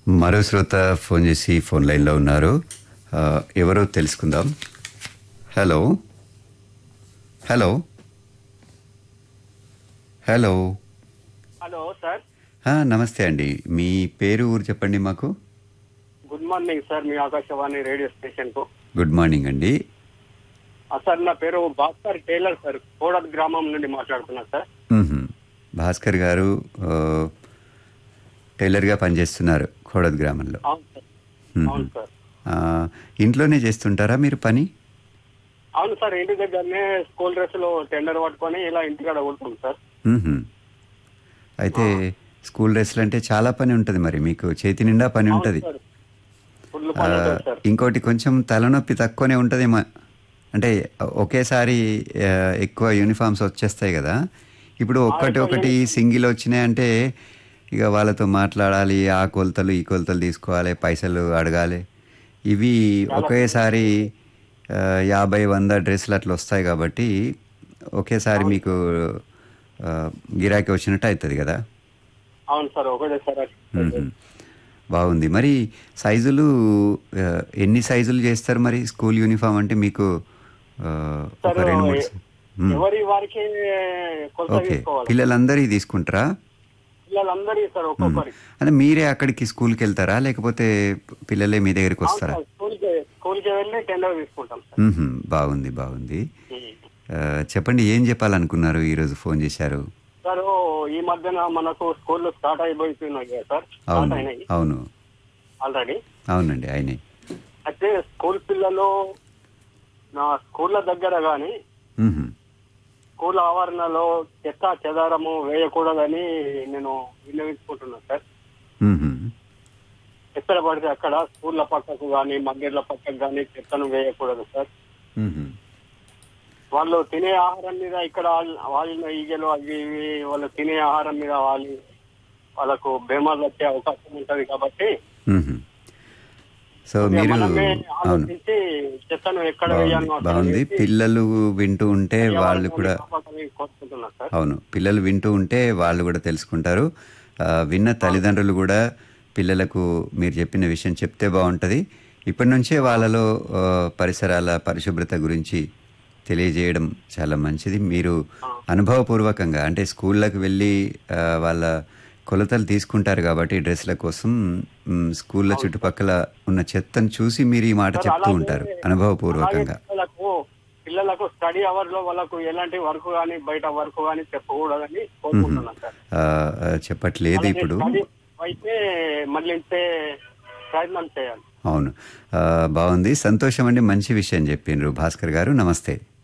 మరో శ్రోత ఫోన్ చేసి ఫోన్ లైన్లో ఉన్నారు ఆ, ఎవరో తెలుసుకుందాం hello hello hello hello sir ఆ, నమస్తే అండి మీ పేరు ఊరు చెప్పండి మాకు గుడ్ మార్నింగ్ సార్ మీ ఆకాశవాణి రేడియో స్టేషన్ కు గుడ్ మార్నింగ్ అండి ఆ, సార్ నా పేరు భాస్కర్ టైలర్ సార్ కోడద్ గ్రామం నుండి మాట్లాడుతున్నా సార్ మ్హూ. భాస్కర్ గారు ఆ, టైలర్గా పనిచేస్తున్నారు ఖోడద్ గ్రామంలో అవును సార్ మ్మ్. అవును సార్ ఆ, ఇంట్లోనే చేస్తుంటారా మీరు పని అవును సార్ ఇంటి దగ్గరనే స్కూల్ డ్రెస్ లో టెండర్ పట్టుకొని ఇలా ఇంటికాడ కొడుతుంది సార్ మ్హూ. అయితే స్కూల్ డ్రెస్లు అంటే చాలా పని ఉంటుంది మరి మీకు చేతి నిండా పని ఉంటుంది సార్ ఫుల్ పని ఉంటుంది సార్ ఇంకోటి కొంచెం తలనొప్పి తక్కువనే ఉంటుంది అంటే ఒకేసారి ఆ, ఎక్కువ యూనిఫామ్స్ వచ్చేస్తాయి కదా ఇప్పుడు ఒక్కటి ఒకటి సింగిల్ వచ్చినాయంటే ఇక వాళ్ళతో మాట్లాడాలి ఆ కొలతలు ఈ కొలతలు తీసుకోవాలి పైసలు అడగాలి ఇవి ఒకేసారి ఆ, యాభై వంద డ్రెస్సులు అట్లా వస్తాయి కాబట్టి ఒకేసారి మీకు ఆ, గిరాకీ వచ్చినట్టు అవుతుంది కదా అవును సార్ ఒకటే సార్ మ్మ్. బాగుంది మరి సైజులు ఆ, ఎన్ని సైజులు చేస్తారు మరి స్కూల్ యూనిఫామ్ అంటే మీకు ఆ, ఒక సార్ రెండు మూడు మ్మ్. ఎవరి వారికి కొలత ఓకే తీసుకోవాలి పిల్లలందరికీ తీసుకుంటారా పిల్లలందరికీ సార్ ఒక్కొక్కరి అంటే మీరే అక్కడికి స్కూల్కి వెళ్తారా లేకపోతే పిల్లలే మీ దగ్గరికి వస్తారా స్కూల్ కి స్కూల్ కి వెళ్ళి టెండర్ తీసుకుంటాం సార్ మ్మ్. బాగుంది బాగుంది మ్మ్. ఆ, చెప్పండి ఏం చెప్పాలనుకున్నారు ఈరోజు ఫోన్ చేశారు సార్ ఈ మధ్యన మనకు స్కూల్ స్టార్ట్ అయిపోతున్నాయి కదా సార్ స్టార్ట్ అవును అయినాయి అవును ఆల్రెడీ అవునండి ఆయనే అయితే స్కూల్ పిల్లలు నా స్కూళ్ళ దగ్గర గాని మ్మ్. స్కూల్ ఆవరణలో చెత్త చెదారము వేయకూడదని నేను విన్నవించుకుంటున్నాను సార్ మ్మ్. ఎక్కడ పడితే అక్కడ స్కూళ్ళ పక్కకు కానీ మగ్గర్ల పక్కకు కానీ చెత్తను వేయకూడదు సార్ మ్మ్. వాళ్ళు తినే ఆహారం మీద ఇక్కడ వాళ్ళ ఈగలు అవి ఇవి వాళ్ళు తినే ఆహారం మీద వాళ్ళు వాళ్ళకు బేమార్లు వచ్చే అవకాశం ఉంటది కాబట్టి మ్మ్. సో మీరు మనమే అవును ఆలోచించి చెత్తను ఎక్కడ వేయాలో బాగుంది అక్కడ బాగుంది వేసి పిల్లలు వింటూ ఉంటే వాళ్ళు కూడా కాపాడాలని కోరుకుంటున్నా సార్ అవును పిల్లలు వింటూ ఉంటే వాళ్ళు కూడా తెలుసుకుంటారు ఆ, విన్న తల్లిదండ్రులు కూడా పిల్లలకు మీరు చెప్పిన విషయం చెప్తే బాగుంటుంది ఇప్పటి నుంచే వాళ్ళలో ఆ, పరిసరాల పరిశుభ్రత గురించి తెలియజేయడం చాలా మంచిది మీరు అనుభవపూర్వకంగా అంటే స్కూళ్ళకు వెళ్ళి ఆ, వాళ్ళ కొలతలు తీసుకుంటారు కాబట్టి డ్రెస్ల కోసం మ్, స్కూళ్ళ చుట్టుపక్కల ఉన్న చెత్తను చూసి మీరు ఈ మాట చెప్తూ ఉంటారు అనుభవపూర్వకంగా పిల్లలకు పిల్లలకు స్టడీ అవర్ లో వాళ్ళకు ఎలాంటి వర్క్ కానీ బయట వర్క్ కానీ చెప్పకూడదని కోరుకుంటున్నాను సార్ ఆ, ఆ, చెప్పట్లేదు ఇప్పుడు స్టడీ అయితే మళ్ళించే ప్రయత్నం చేయాలి అవును ఆ, బాగుంది సంతోషం అండి మంచి విషయం చెప్పిండ్రు భాస్కర్ గారు నమస్తే